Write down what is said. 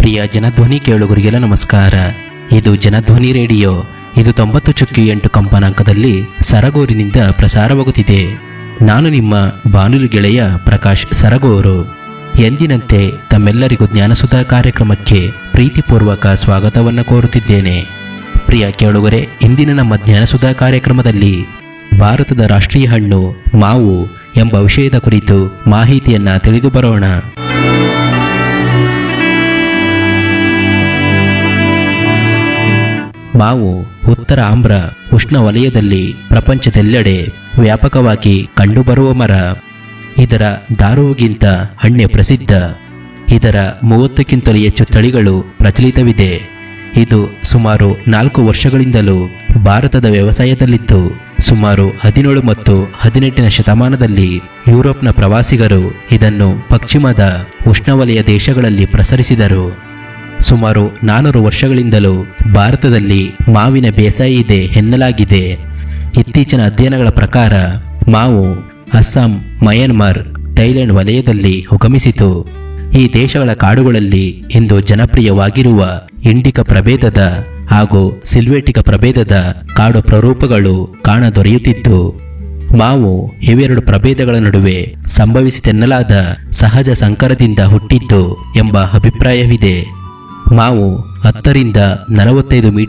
ಪ್ರಿಯ ಜನಧ್ವನಿ ಕೇಳುಗರಿಗೆಲ್ಲ ನಮಸ್ಕಾರ ಇದು ಜನಧ್ವನಿ ರೇಡಿಯೋ ಇದು ತೊಂಬತ್ತು ಚುಕ್ಕಿ ಎಂಟು ಕಂಪನಾಂಕದಲ್ಲಿ ಸರಗೂರಿನಿಂದ ಪ್ರಸಾರವಾಗುತ್ತಿದೆ ನಾನು ನಿಮ್ಮ ಬಾನುಲಿ ಗೆಳೆಯ ಪ್ರಕಾಶ್ ಸರಗೂರು ಎಂದಿನಂತೆ ತಮ್ಮೆಲ್ಲರಿಗೂ ಜ್ಞಾನಸುಧಾ ಕಾರ್ಯಕ್ರಮಕ್ಕೆ ಪ್ರೀತಿಪೂರ್ವಕ ಸ್ವಾಗತವನ್ನು ಕೋರುತ್ತಿದ್ದೇನೆ ಪ್ರಿಯ ಕೇಳುಗರೆ ಇಂದಿನ ನಮ್ಮ ಜ್ಞಾನಸುಧಾ ಕಾರ್ಯಕ್ರಮದಲ್ಲಿ ಭಾರತದ ರಾಷ್ಟ್ರೀಯ ಹಣ್ಣು ಮಾವು ಎಂಬ ವಿಷಯದ ಕುರಿತು ಮಾಹಿತಿಯನ್ನ ತಿಳಿದು ಬರೋಣ ಮಾವು ಉತ್ತರ ಆಮ್ರ ಉಷ್ಣವಲಯದಲ್ಲಿ ಪ್ರಪಂಚದೆಲ್ಲೆಡೆ ವ್ಯಾಪಕವಾಗಿ ಕಂಡುಬರುವ ಮರ ಇದರ ದಾರುವುಗಿಂತ ಹಣ್ಣೆ ಪ್ರಸಿದ್ಧ ಇದರ ಮೂವತ್ತಕ್ಕಿಂತಲೂ ಹೆಚ್ಚು ತಳಿಗಳು ಪ್ರಚಲಿತವಿದೆ ಇದು ಸುಮಾರು ನಾಲ್ಕು ವರ್ಷಗಳಿಂದಲೂ ಭಾರತದ ವ್ಯವಸಾಯದಲ್ಲಿದ್ದು ಸುಮಾರು ಹದಿನೇಳು ಮತ್ತು ಹದಿನೆಂಟನೇ ಶತಮಾನದಲ್ಲಿ ಯುರೋಪ್ನ ಪ್ರವಾಸಿಗರು ಇದನ್ನು ಪಶ್ಚಿಮದ ಉಷ್ಣವಲಯ ದೇಶಗಳಲ್ಲಿ ಪ್ರಸರಿಸಿದರು ಸುಮಾರು ನಾನೂರು ವರ್ಷಗಳಿಂದಲೂ ಭಾರತದಲ್ಲಿ ಮಾವಿನ ಬೇಸಾಯ ಇದೆ ಎನ್ನಲಾಗಿದೆ ಇತ್ತೀಚಿನ ಅಧ್ಯಯನಗಳ ಪ್ರಕಾರ ಮಾವು ಅಸ್ಸಾಂ ಮಯನ್ಮಾರ್ ಥೈಲ್ಯಾಂಡ್ ವಲಯದಲ್ಲಿ ಉಗಮಿಸಿತು ಈ ದೇಶಗಳ ಕಾಡುಗಳಲ್ಲಿ ಇಂದು ಜನಪ್ರಿಯವಾಗಿರುವ ಇಂಡಿಕ ಪ್ರಭೇದದ ಹಾಗೂ ಸಿಲ್ವೇಟಿಕ ಪ್ರಭೇದದ ಕಾಡು ಪ್ರರೂಪಗಳು ಕಾಣದೊರೆಯುತ್ತಿದ್ದು ಮಾವು ಇವೆರಡು ಪ್ರಭೇದಗಳ ನಡುವೆ ಸಂಭವಿಸಿತೆನ್ನಲಾದ ಸಹಜ ಸಂಕರದಿಂದ ಹುಟ್ಟಿದ್ದು ಎಂಬ ಅಭಿಪ್ರಾಯವಿದೆ ಮಾವು ಹತ್ತರಿಂದ ನಲವತ್ತೈದು ಮೀಟರ್